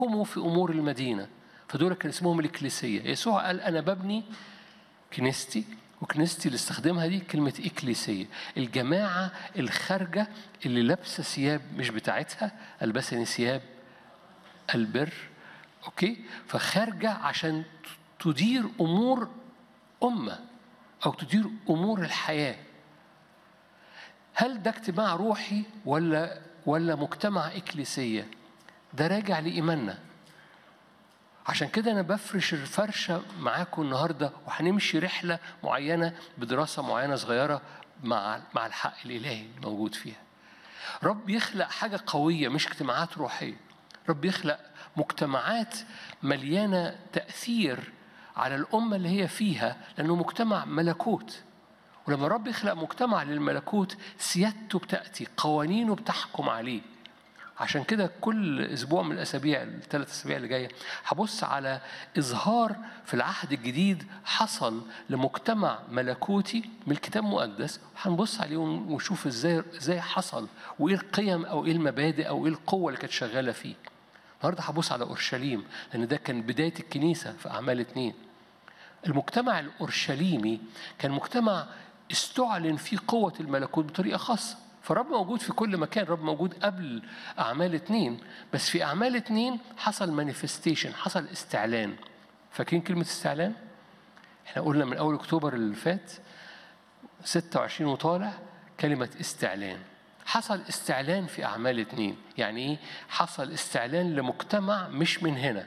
يحكموا في امور المدينه فدول كان اسمهم الإكليسية يسوع قال أنا ببني كنيستي وكنيستي اللي استخدمها دي كلمة إكليسية الجماعة الخارجة اللي لابسة ثياب مش بتاعتها ألبسني ثياب البر أوكي فخارجة عشان تدير أمور أمة أو تدير أمور الحياة هل ده اجتماع روحي ولا ولا مجتمع إكليسية؟ ده راجع لإيماننا عشان كده أنا بفرش الفرشة معاكم النهاردة وهنمشي رحلة معينة بدراسة معينة صغيرة مع مع الحق الإلهي الموجود فيها. رب يخلق حاجة قوية مش اجتماعات روحية. رب يخلق مجتمعات مليانة تأثير على الأمة اللي هي فيها لأنه مجتمع ملكوت. ولما رب يخلق مجتمع للملكوت سيادته بتأتي قوانينه بتحكم عليه عشان كده كل اسبوع من الاسابيع الثلاث اسابيع اللي جايه هبص على اظهار في العهد الجديد حصل لمجتمع ملكوتي من الكتاب المقدس هنبص عليه ونشوف ازاي ازاي حصل وايه القيم او ايه المبادئ او ايه القوه اللي كانت شغاله فيه النهارده هبص على اورشليم لان ده كان بدايه الكنيسه في اعمال اتنين المجتمع الاورشليمي كان مجتمع استعلن فيه قوه الملكوت بطريقه خاصه فالرب موجود في كل مكان الرب موجود قبل أعمال اتنين بس في أعمال اتنين حصل مانيفستيشن حصل استعلان فاكرين كلمة استعلان؟ احنا قلنا من أول أكتوبر اللي فات 26 وطالع كلمة استعلان حصل استعلان في أعمال اتنين يعني إيه؟ حصل استعلان لمجتمع مش من هنا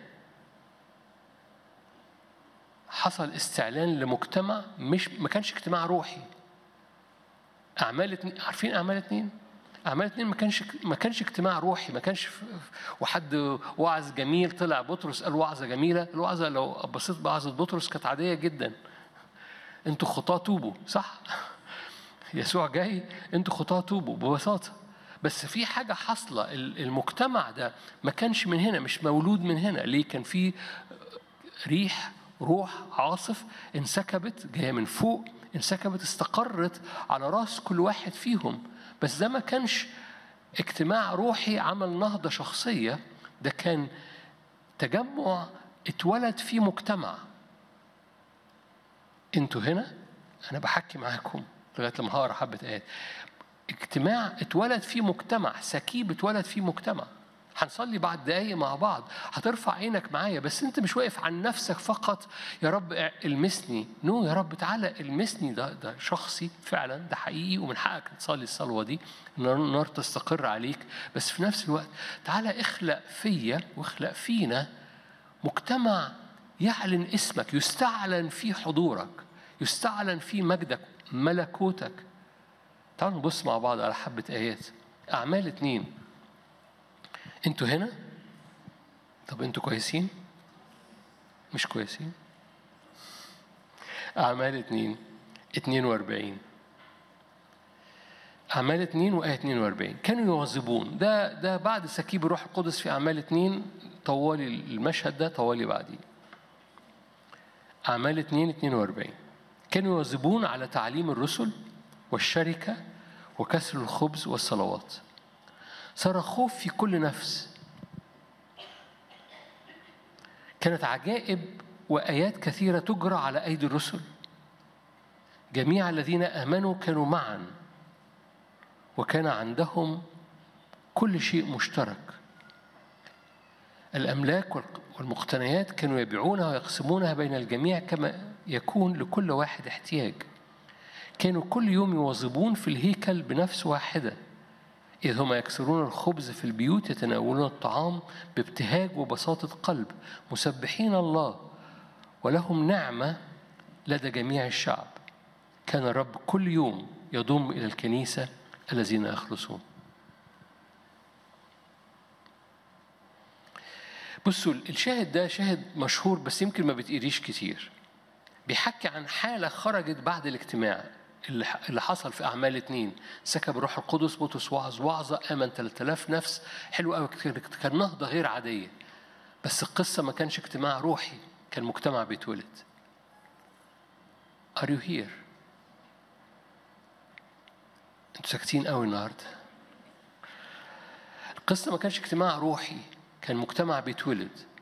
حصل استعلان لمجتمع مش ما كانش اجتماع روحي أعمال اتنين عارفين أعمال اتنين؟ أعمال اتنين ما كانش ما كانش اجتماع روحي ما كانش وحد وعظ جميل طلع بطرس قال وعظة جميلة الوعظة لو بصيت بوعظة بطرس كانت عادية جدا أنتوا خطاة توبوا صح؟ يسوع جاي أنتوا خطاة توبوا ببساطة بس في حاجة حاصلة المجتمع ده ما كانش من هنا مش مولود من هنا ليه كان في ريح روح عاصف انسكبت جاية من فوق انسكبت استقرت على راس كل واحد فيهم بس ده ما كانش اجتماع روحي عمل نهضة شخصية ده كان تجمع اتولد فيه مجتمع انتوا هنا انا بحكي معاكم لغايه لما هقرا حبه ايات اجتماع اتولد فيه مجتمع سكيب اتولد فيه مجتمع هنصلي بعد دقايق مع بعض هترفع عينك معايا بس انت مش واقف عن نفسك فقط يا رب المسني نو يا رب تعالى المسني ده ده شخصي فعلا ده حقيقي ومن حقك تصلي الصلوه دي ان النار تستقر عليك بس في نفس الوقت تعالى اخلق فيا واخلق فينا مجتمع يعلن اسمك يستعلن في حضورك يستعلن في مجدك ملكوتك تعالوا نبص مع بعض على حبة آيات أعمال اتنين انتوا هنا طب انتوا كويسين مش كويسين أعمال اتنين اتنين واربعين أعمال اتنين وآية 42 كانوا يواظبون ده ده بعد سكيب الروح القدس في أعمال اتنين طوالي المشهد ده طوالي بعديه أعمال اتنين اتنين واربعين كانوا يواظبون على تعليم الرسل والشركة وكسر الخبز والصلوات صار خوف في كل نفس كانت عجائب وآيات كثيرة تجرى على أيدي الرسل جميع الذين آمنوا كانوا معا وكان عندهم كل شيء مشترك الأملاك والمقتنيات كانوا يبيعونها ويقسمونها بين الجميع كما يكون لكل واحد احتياج كانوا كل يوم يواظبون في الهيكل بنفس واحدة إذ هم يكسرون الخبز في البيوت يتناولون الطعام بابتهاج وبساطة قلب مسبحين الله ولهم نعمة لدى جميع الشعب كان الرب كل يوم يضم إلى الكنيسة الذين يخلصون بصوا الشاهد ده شاهد مشهور بس يمكن ما بتقريش كتير بيحكي عن حالة خرجت بعد الاجتماع اللي حصل في أعمال اتنين سكب روح القدس بطرس وعظ وعظة آمن 3000 نفس حلو قوي كان نهضة غير عادية بس القصة ما كانش اجتماع روحي كان مجتمع بيتولد Are you here؟ انتوا ساكتين قوي النهارده القصة ما كانش اجتماع روحي كان مجتمع بيتولد